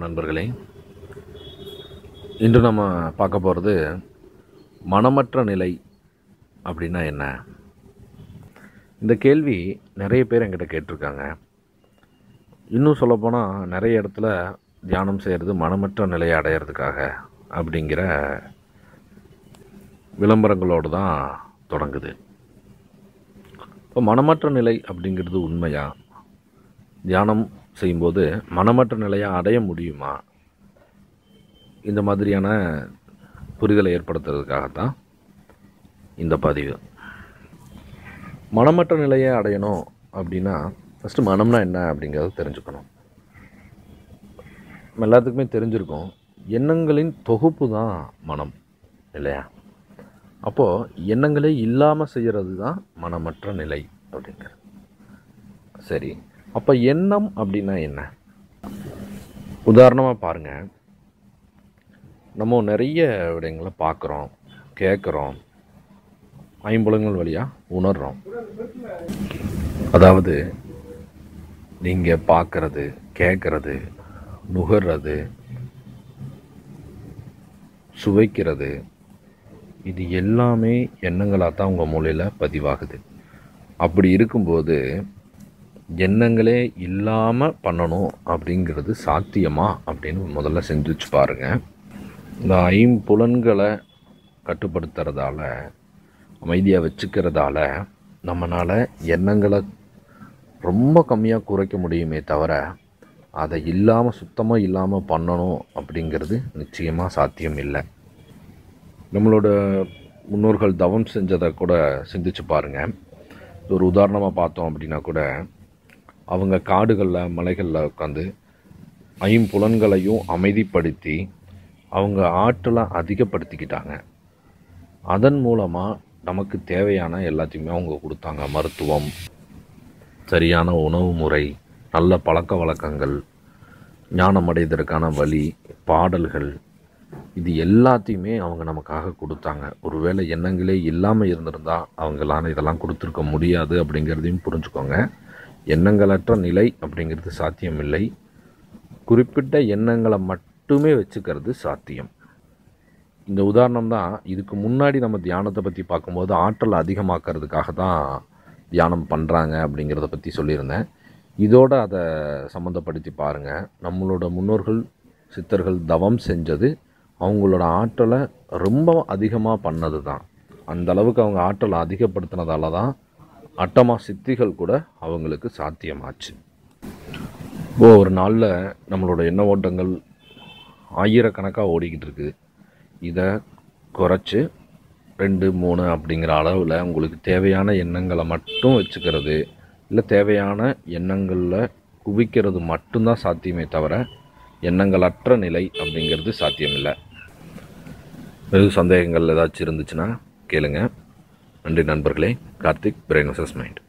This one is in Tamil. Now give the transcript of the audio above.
நண்பர்களே இன்று நம்ம பார்க்க போகிறது மனமற்ற நிலை அப்படின்னா என்ன இந்த கேள்வி நிறைய பேர் என்கிட்ட கேட்டிருக்காங்க இன்னும் சொல்லப்போனால் நிறைய இடத்துல தியானம் செய்கிறது மனமற்ற நிலையை அடையிறதுக்காக அப்படிங்கிற விளம்பரங்களோடு தான் தொடங்குது இப்போ மனமற்ற நிலை அப்படிங்கிறது உண்மையா தியானம் செய்யும்போது மனமற்ற நிலையை அடைய முடியுமா இந்த மாதிரியான புரிதலை ஏற்படுத்துறதுக்காகத்தான் இந்த பதிவு மனமற்ற நிலையை அடையணும் அப்படின்னா ஃபஸ்ட்டு மனம்னா என்ன அப்படிங்கிறத தெரிஞ்சுக்கணும் நம்ம எல்லாத்துக்குமே தெரிஞ்சிருக்கும் எண்ணங்களின் தொகுப்பு தான் மனம் இல்லையா அப்போது எண்ணங்களே இல்லாமல் செய்கிறது தான் மனமற்ற நிலை அப்படிங்கிறது சரி அப்போ எண்ணம் அப்படின்னா என்ன உதாரணமாக பாருங்கள் நம்ம நிறைய விடயங்களை பார்க்குறோம் கேட்குறோம் ஐம்புலங்கள் வழியாக உணர்கிறோம் அதாவது நீங்கள் பார்க்குறது கேட்குறது நுகர்றது சுவைக்கிறது இது எல்லாமே எண்ணங்களாக தான் உங்கள் மூளையில் பதிவாகுது அப்படி இருக்கும்போது எண்ணங்களே இல்லாமல் பண்ணணும் அப்படிங்கிறது சாத்தியமா அப்படின்னு முதல்ல சிந்திச்சு பாருங்கள் இந்த ஐம்புலன்களை கட்டுப்படுத்துறதால அமைதியாக வச்சுக்கிறதால நம்மளால் எண்ணங்களை ரொம்ப கம்மியாக குறைக்க முடியுமே தவிர அதை இல்லாமல் சுத்தமாக இல்லாமல் பண்ணணும் அப்படிங்கிறது நிச்சயமாக சாத்தியம் இல்லை நம்மளோட முன்னோர்கள் தவம் செஞ்சதை கூட சிந்திச்சு பாருங்கள் ஒரு உதாரணமாக பார்த்தோம் அப்படின்னா கூட அவங்க காடுகளில் மலைகளில் உட்காந்து ஐம்புலன்களையும் அமைதிப்படுத்தி அவங்க ஆற்றலை அதிகப்படுத்திக்கிட்டாங்க அதன் மூலமாக நமக்கு தேவையான எல்லாத்தையுமே அவங்க கொடுத்தாங்க மருத்துவம் சரியான உணவு முறை நல்ல பழக்க வழக்கங்கள் ஞானம் அடைவதற்கான வழி பாடல்கள் இது எல்லாத்தையுமே அவங்க நமக்காக கொடுத்தாங்க ஒருவேளை எண்ணங்களே இல்லாமல் இருந்திருந்தால் அவங்களால இதெல்லாம் கொடுத்துருக்க முடியாது அப்படிங்கிறதையும் புரிஞ்சுக்கோங்க எண்ணங்களற்ற நிலை அப்படிங்கிறது சாத்தியமில்லை குறிப்பிட்ட எண்ணங்களை மட்டுமே வச்சுக்கிறது சாத்தியம் இந்த உதாரணம் தான் இதுக்கு முன்னாடி நம்ம தியானத்தை பற்றி பார்க்கும்போது ஆற்றல் அதிகமாக்கிறதுக்காக தான் தியானம் பண்ணுறாங்க அப்படிங்கிறத பற்றி சொல்லியிருந்தேன் இதோடு அதை சம்மந்தப்படுத்தி பாருங்கள் நம்மளோட முன்னோர்கள் சித்தர்கள் தவம் செஞ்சது அவங்களோட ஆற்றலை ரொம்ப அதிகமாக பண்ணது தான் அந்த அளவுக்கு அவங்க ஆற்றலை அதிகப்படுத்தினதால தான் அட்டமா சித்திகள் கூட அவங்களுக்கு சாத்தியமாச்சு இப்போ ஒரு நாளில் நம்மளோட எண்ண ஓட்டங்கள் ஆயிரக்கணக்காக ஓடிக்கிட்டு இருக்குது இதை குறைச்சி ரெண்டு மூணு அப்படிங்கிற அளவில் உங்களுக்கு தேவையான எண்ணங்களை மட்டும் வச்சுக்கிறது இல்லை தேவையான எண்ணங்களில் குவிக்கிறது மட்டும்தான் சாத்தியமே தவிர எண்ணங்களற்ற நிலை அப்படிங்கிறது சாத்தியமில்லை எதுவும் சந்தேகங்கள் ஏதாச்சும் இருந்துச்சுன்னா கேளுங்க நன்றி நண்பர்களே கார்த்திக் பிரெயின் மைண்ட்